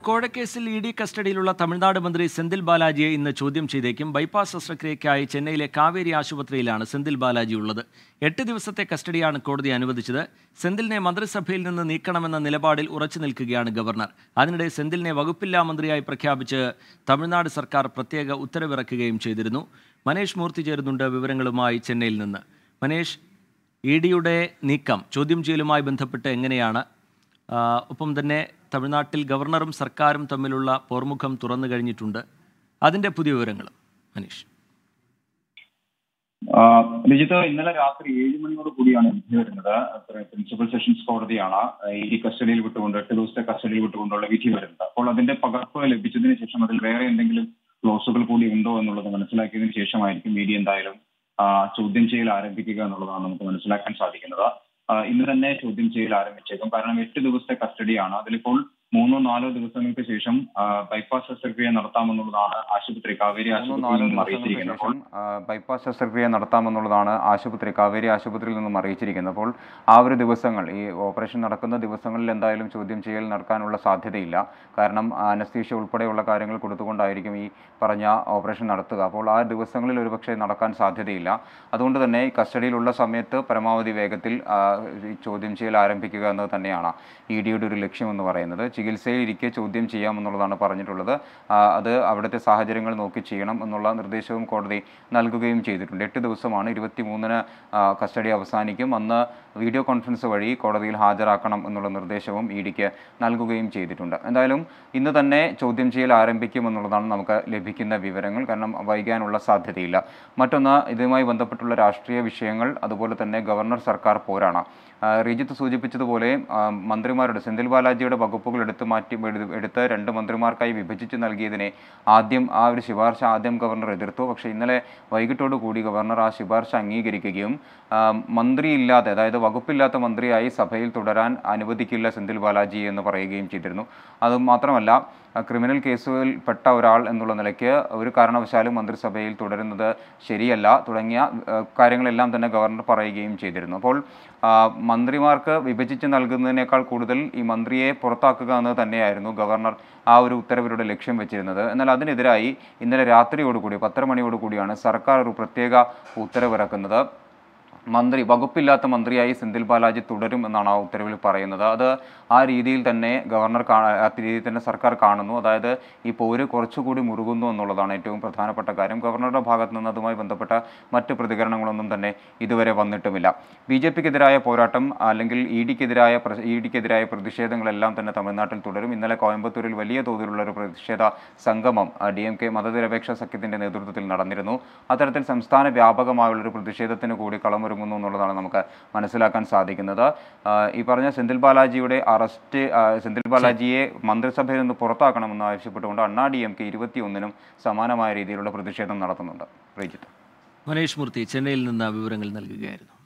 കോഴക്കേസിൽ E D കസ്റ്റഡിയിലുള്ള തമിഴ്നാട് മന്ത്രി സെന്തിൽ ബാലാജിയെ ഇന്ന് ചോദ്യം ചെയ്തേക്കും ബൈപ്പാസ് ശസ്ത്രക്രിയയ്ക്കായി ചെന്നൈയിലെ കാവേരി ആശുപത്രിയിലാണ് സെന്തിൽ ബാലാജി ഉള്ളത് എട്ട് ദിവസത്തെ കസ്റ്റഡിയാണ് കോടതി അനുവദിച്ചത് സെന്തിലിനെ മന്ത്രിസഭയിൽ നിന്ന് നീക്കണമെന്ന നിലപാടിൽ ഉറച്ചു നിൽക്കുകയാണ് ഗവർണർ അതിനിടെ സെന്തിലിനെ വകുപ്പില്ലാ മന്ത്രിയായി പ്രഖ്യാപിച്ച് തമിഴ്നാട് സർക്കാർ പ്രത്യേക ഉത്തരവിറക്കുകയും ചെയ്തിരുന്നു മനേഷ് മൂർത്തി ചേരുന്നുണ്ട് വിവരങ്ങളുമായി ചെന്നൈയിൽ നിന്ന് മനേഷ് ഇ ഡിയുടെ നീക്കം ചോദ്യം ചെയ്യലുമായി ബന്ധപ്പെട്ട് എങ്ങനെയാണ് ആ, ഒപ്പം തന്നെ തമിഴ്നാട്ടിൽ ഗവർണറും സർക്കാരും തമ്മിലുള്ള പോർമുഖം തുറന്നു കഴിഞ്ഞിട്ടുണ്ട് അതിൻ്റെ പുതിയ വിവരങ്ങളും മനീഷ് ആ, രജിത്ത് ഇന്നലെ രാത്രി ഏഴ് മണിയോട് കൂടിയാണ് വിധി വരുന്നത് അത്ര പ്രിൻസിപ്പൽ സെഷൻസ് കോടതിയാണ് ഇ ഡി കസ്റ്റഡിയിൽ വിട്ടുകൊണ്ട് എട്ട് ദിവസത്തെ കസ്റ്റഡിയിൽ വിട്ടുകൊണ്ടുള്ള വിധി വരുന്നത് അപ്പോൾ അതിന്റെ പകർപ്പ് ലഭിച്ചതിന് ശേഷം അതിൽ വേറെ എന്തെങ്കിലും ക്ലോസുകൾ കൂടി ഉണ്ടോ എന്നുള്ളത് മനസ്സിലാക്കിയതിനു ശേഷമായിരിക്കും ഇ ഡി എന്തായാലും ആ, ചോദ്യം ചെയ്യൽ ആരംഭിക്കുക എന്നുള്ളതാണ് നമുക്ക് മനസ്സിലാക്കാൻ സാധിക്കുന്നത് ആ, ഇന്ന് തന്നെ ചോദ്യം ചെയ്യൽ ആരംഭിച്ചേക്കും കാരണം എട്ട് ദിവസത്തെ കസ്റ്റഡിയാണ് അതിലിപ്പോൾ മൂന്നോ നാലോ ദിവസങ്ങൾക്ക് ശേഷം ആ, ബൈപ്പാസ് ശസ്ത്രക്രിയ നടത്താമെന്നുള്ളതാണ് ആശുപത്രി കാവേരി മൂന്നോ ആശുപത്രിയിൽ നാലോ നിന്നും ദിവസങ്ങൾക്ക് അറിയിച്ചിരിക്കുന്നത് അപ്പോൾ ശേഷം ആ, ബൈപ്പാസ് ശസ്ത്രക്രിയ നടത്താമെന്നുള്ളതാണ് ആശുപത്രി കാവേരി ആശുപത്രിയിൽ നിന്നും അറിയിച്ചിരിക്കുന്നത് അപ്പോൾ ആ ഒരു ദിവസങ്ങൾ ഈ ഓപ്പറേഷൻ നടക്കുന്ന ദിവസങ്ങളിൽ എന്തായാലും ചോദ്യം ചെയ്യൽ നടക്കാനുള്ള സാധ്യതയില്ല കാരണം അനസ്തീഷ്യ ഉൾപ്പെടെയുള്ള കാര്യങ്ങൾ കൊടുത്തുകൊണ്ടായിരിക്കും ഈ പറഞ്ഞ ഓപ്പറേഷൻ നടത്തുക അപ്പോൾ ആ ദിവസങ്ങളിൽ ഒരുപക്ഷെ നടക്കാൻ സാധ്യതയില്ല അതുകൊണ്ട് തന്നെ ഈ കസ്റ്റഡിയിലുള്ള സമയത്ത് പരമാവധി വേഗത്തിൽ ആ, ഈ ചോദ്യം ചെയ്യൽ ആരംഭിക്കുക എന്നത് തന്നെയാണ് ഇ ഡിയുടെ ഒരു ലക്ഷ്യമെന്ന് പറയുന്നത് ചികിത്സയിൽ ഇരിക്കെ ചോദ്യം ചെയ്യാമെന്നുള്ളതാണ് പറഞ്ഞിട്ടുള്ളത് ആ, അത് അവിടുത്തെ സാഹചര്യങ്ങൾ നോക്കി ചെയ്യണം എന്നുള്ള നിർദ്ദേശവും കോടതി നൽകുകയും ചെയ്തിട്ടുണ്ട് എട്ട് ദിവസമാണ് ഇരുപത്തി മൂന്നിന് കസ്റ്റഡി അവസാനിക്കും അന്ന് വീഡിയോ കോൺഫറൻസ് വഴി കോടതിയിൽ ഹാജരാക്കണം എന്നുള്ള നിർദ്ദേശവും ഇ ഡിക്ക് നൽകുകയും ചെയ്തിട്ടുണ്ട് എന്തായാലും ഇന്ന് തന്നെ ചോദ്യം ചെയ്യൽ ആരംഭിക്കുമെന്നുള്ളതാണ് നമുക്ക് ലഭിക്കുന്ന വിവരങ്ങൾ കാരണം വൈകാനുള്ള സാധ്യതയില്ല മറ്റൊന്ന് ഇതുമായി ബന്ധപ്പെട്ടുള്ള രാഷ്ട്രീയ വിഷയങ്ങൾ അതുപോലെ തന്നെ ഗവർണർ സർക്കാർ പോരാണ് ആ, റിജിത്ത് സൂചിപ്പിച്ചതുപോലെ ആ, മന്ത്രിമാരുടെ സെന്തിൽ ബാലാജിയുടെ വകുപ്പുകൾ എടുത്തു മാറ്റി എടുത്ത് എടുത്ത് രണ്ട് മന്ത്രിമാർക്കായി വിഭജിച്ച് നൽകിയതിനെ ആദ്യം ആ ഒരു ശുപാർശ ആദ്യം ഗവർണർ എതിർത്തു പക്ഷേ ഇന്നലെ വൈകിട്ടോടു കൂടി ഗവർണർ ആ ശുപാർശ അംഗീകരിക്കുകയും ആ, മന്ത്രിയില്ലാതെ അതായത് വകുപ്പില്ലാത്ത മന്ത്രിയായി സഭയിൽ തുടരാൻ അനുവദിക്കില്ല സെന്തിൽ ബാലാജി എന്ന് പറയുകയും ചെയ്തിരുന്നു അത് മാത്രമല്ല ആ, ക്രിമിനൽ കേസുകളിൽ പെട്ട ഒരാൾ എന്നുള്ള നിലയ്ക്ക് ഒരു കാരണവശാലും മന്ത്രിസഭയിൽ തുടരുന്നത് ശരിയല്ല തുടങ്ങിയ ആ, കാര്യങ്ങളെല്ലാം തന്നെ ഗവർണർ പറയുകയും ചെയ്തിരുന്നു അപ്പോൾ ആ, മന്ത്രിമാർക്ക് വിഭജിച്ച് നൽകുന്നതിനേക്കാൾ കൂടുതൽ ഈ മന്ത്രിയെ പുറത്താക്കുക എന്നത് തന്നെയായിരുന്നു ഗവർണർ ആ ഒരു ഉത്തരവിലൂടെ ലക്ഷ്യം വെച്ചിരുന്നത് എന്നാൽ അതിനെതിരായി ഇന്നലെ രാത്രിയോടുകൂടി പത്തര മണിയോടുകൂടിയാണ് സർക്കാർ ഒരു പ്രത്യേക ഉത്തരവിറക്കുന്നത് മന്ത്രി വകുപ്പില്ലാത്ത മന്ത്രിയായി സെന്തിൽ ബാലാജി തുടരും എന്നാണ് ആ ഉത്തരവിൽ പറയുന്നത് അത് ആ രീതിയിൽ തന്നെ ഗവർണർ കാ ആ രീതിയിൽ തന്നെ സർക്കാർ കാണുന്നു അതായത് ഈ പോര് കുറച്ചുകൂടി മുറുകുന്നു എന്നുള്ളതാണ് ഏറ്റവും പ്രധാനപ്പെട്ട കാര്യം ഗവർണറുടെ ഭാഗത്ത് നിന്ന് അതുമായി ബന്ധപ്പെട്ട മറ്റ് പ്രതികരണങ്ങളൊന്നും തന്നെ ഇതുവരെ വന്നിട്ടുമില്ല ബി ജെ പിക്കെതിരായ പോരാട്ടം അല്ലെങ്കിൽ ഇ ഡിക്കെതിരായ ഇ ഡിക്കെതിരായ പ്രതിഷേധങ്ങളെല്ലാം തന്നെ തമിഴ്നാട്ടിൽ തുടരും ഇന്നലെ കോയമ്പത്തൂരിൽ വലിയ തോതിലുള്ള ഒരു പ്രതിഷേധ സംഗമം ഡി എം കെ മതനിരപേക്ഷ സഖ്യത്തിന്റെ നേതൃത്വത്തിൽ നടന്നിരുന്നു അത്തരത്തിൽ സംസ്ഥാന വ്യാപകമായുള്ള ഒരു പ്രതിഷേധത്തിന് കൂടി കളമൊരുങ്ങുന്നു എന്നുള്ളതാണ് നമുക്ക് മനസ്സിലാക്കാൻ സാധിക്കുന്നത് ആ, ഈ പറഞ്ഞ സെന്തിൽ ബാലാജിയുടെ അറസ്റ്റ് ആ, സെന്തിൽ ബാലാജിയെ മന്ത്രിസഭയിൽ നിന്ന് പുറത്താക്കണമെന്ന് ആവശ്യപ്പെട്ടുകൊണ്ട് അണ്ണാ ഡി എം കെ ഇരുപത്തിയൊന്നിനും സമാനമായ രീതിയിലുള്ള പ്രതിഷേധം നടത്തുന്നുണ്ട് റീജിത്ത് മനീഷ് മൂർത്തി ചെന്നൈയിൽ നിന്ന് വിവരങ്ങൾ നൽകുകയായിരുന്നു